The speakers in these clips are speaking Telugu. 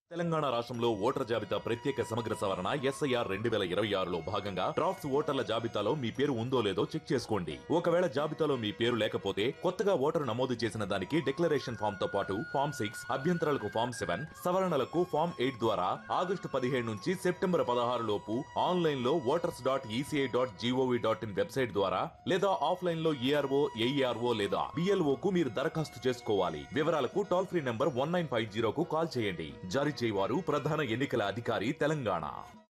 తెలంగాణ రాష్ట్రంలో ఓటర్ జాబితా ప్రత్యేక సమగ్ర సవరణ ఎస్ఐఆర్ రెండు వేల ఇరవై ఆరులో భాగంగా డ్రాఫ్ట్స్ ఓటర్ల జాబితాలో మీ పేరు ఉందో లేదో చెక్ చేసుకోండి ఒకవేళ జాబితాలో మీ పేరు లేకపోతే కొత్తగా ఓటరు నమోదు చేసిన దానికి డిక్లరేషన్ ఫామ్ తో పాటు ఫామ్ సిక్స్ అభ్యంతరాలకు ఫామ్ సెవెన్ సవరణలకు ఫామ్ ఎయిట్ ద్వారా ఆగస్టు పదిహేడు నుంచి సెప్టెంబర్ పదహారు లోపు ఆన్లైన్ లో voters dot ECI dot gov dot in website ద్వారా లేదా ఆఫ్లైన్ లో ఏఆర్ఓ ఏఈఆర్ఓ లేదా బిఎల్ఓ కు మీరు దరఖాస్తు చేసుకోవాలి వివరాలకు toll free number one nine five జీరోకు కాల్ చేయండి జారీ చేయవారు ప్రధాన ఎన్నికల అధికారి తెలంగాణ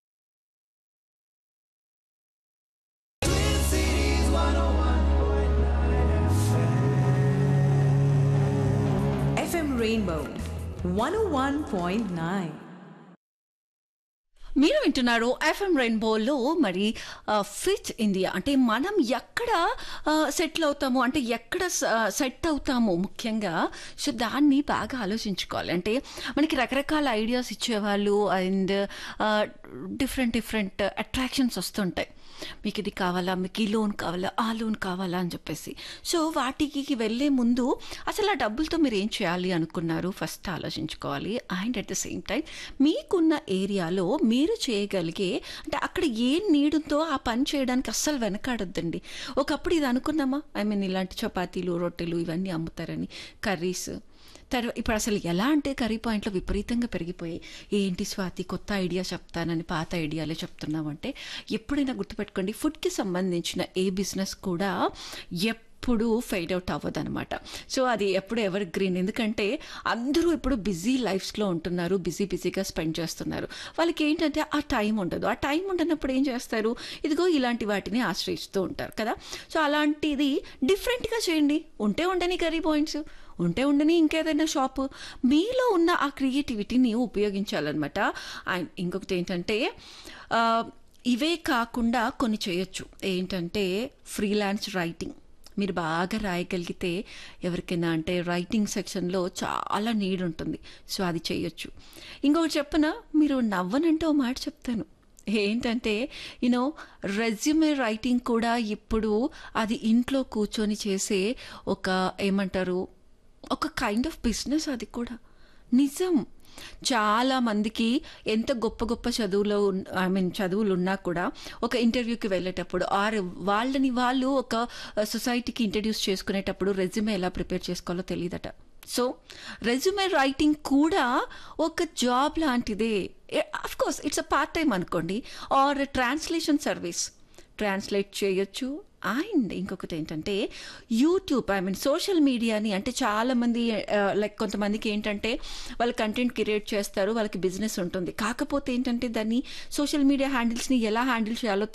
FM Rainbow 101.9. మీరు వింటున్నారు ఎఫ్ఎం రెయిన్బోలో మరి ఫిట్ ఇండియా అంటే మనం ఎక్కడ సెటిల్ అవుతాము అంటే ఎక్కడ సెట్ అవుతాము ముఖ్యంగా సో దాన్ని బాగా ఆలోచించుకోవాలి అంటే మనకి రకరకాల ఐడియాస్ ఇచ్చేవాళ్ళు అండ్ డిఫరెంట్ డిఫరెంట్ అట్రాక్షన్స్ వస్తుంటాయి మీకు ఇది కావాలా మీకు ఈ లోన్ కావాలా ఆ లోన్ కావాలా అని చెప్పేసి సో వాటికి వెళ్ళే ముందు అసలు ఆ డబ్బులతో మీరు ఏం చేయాలి అనుకున్నారు ఫస్ట్ ఆలోచించుకోవాలి and at the same time మీకున్న ఏరియాలో మీరు చేయగలిగే అంటే అక్కడ ఏం నీడుందో ఆ పని చేయడానికి అస్సలు వెనకాడొద్దండి ఒకప్పుడు ఇది అనుకున్నామా ఐ మీన్ ఇలాంటి చపాతీలు రొట్టెలు ఇవన్నీ అమ్ముతారని కర్రీస్ తర్వాత ఇప్పుడు అసలు ఎలా అంటే కర్రీ పాయింట్లు విపరీతంగా పెరిగిపోయాయి ఏంటి స్వాతి కొత్త ఐడియా చెప్తానని పాత ఐడియాలే చెప్తున్నామంటే ఎప్పుడైనా గుర్తుపెట్టుకోండి ఫుడ్కి సంబంధించిన ఏ బిజినెస్ కూడా ఎప్పుడు ఫెయిడ్ అవుట్ అవ్వదు అనమాట సో అది ఎప్పుడు ఎవర్ గ్రీన్ ఎందుకంటే అందరూ ఇప్పుడు బిజీ లైఫ్స్లో ఉంటున్నారు బిజీ బిజీగా స్పెండ్ చేస్తున్నారు వాళ్ళకి ఏంటంటే ఆ టైం ఉండదు ఆ టైం ఉండనప్పుడు ఏం చేస్తారు ఇదిగో ఇలాంటి వాటిని ఆశ్రయిస్తూ ఉంటారు కదా సో అలాంటిది డిఫరెంట్గా చేయండి ఉంటే ఉండని కర్రీ పాయింట్స్ ఉంటే ఉండని ఇంకేదైనా షాపు మీలో ఉన్న ఆ క్రియేటివిటీని ఉపయోగించాలన్నమాట అండ్ ఇంకొకటి ఏంటంటే ఆ, ఇవే కాకుండా కొన్ని చేయొచ్చు ఏంటంటే ఫ్రీలాన్స్ రైటింగ్ మీరు బాగా రాయగలిగితే ఎవరికైనా అంటే రైటింగ్ సెక్షన్లో చాలా నీడ్ ఉంటుంది సో అది చేయొచ్చు ఇంకొకటి చెప్పనా మీరు నవ్వనంటే ఓ మాట చెప్తాను ఏంటంటే యూనో రెజ్యూమే రైటింగ్ కూడా ఇప్పుడు అది ఇంట్లో కూర్చొని చేసే ఒక ఏమంటారు ఒక కైండ్ ఆఫ్ బిజినెస్ అది కూడా నిజం చాలా మందికి ఎంత గొప్ప గొప్ప చదువులో ఐ మీన్ చదువులు ఉన్నా కూడా ఒక ఇంటర్వ్యూకి వెళ్ళేటప్పుడు ఆర్ వాళ్ళని వాళ్ళు ఒక సొసైటీకి ఇంట్రడ్యూస్ చేసుకునేటప్పుడు రెజ్యూమే ఎలా ప్రిపేర్ చేసుకోవాలో తెలియదట సో రెజ్యూమే రైటింగ్ కూడా ఒక జాబ్ లాంటిదే of course it's a part time అనుకోండి ఆర్ ట్రాన్స్లేషన్ సర్వీస్ ట్రాన్స్లేట్ చేయొచ్చు అండ్ ఇంకొకటి ఏంటంటే యూట్యూబ్ ఐ మీన్ సోషల్ మీడియాని అంటే చాలామంది లైక్ కొంతమందికి ఏంటంటే వాళ్ళు కంటెంట్ క్రియేట్ చేస్తారు వాళ్ళకి బిజినెస్ ఉంటుంది కాకపోతే ఏంటంటే దాన్ని సోషల్ మీడియా హ్యాండిల్స్ని ఎలా హ్యాండిల్ చేయాలో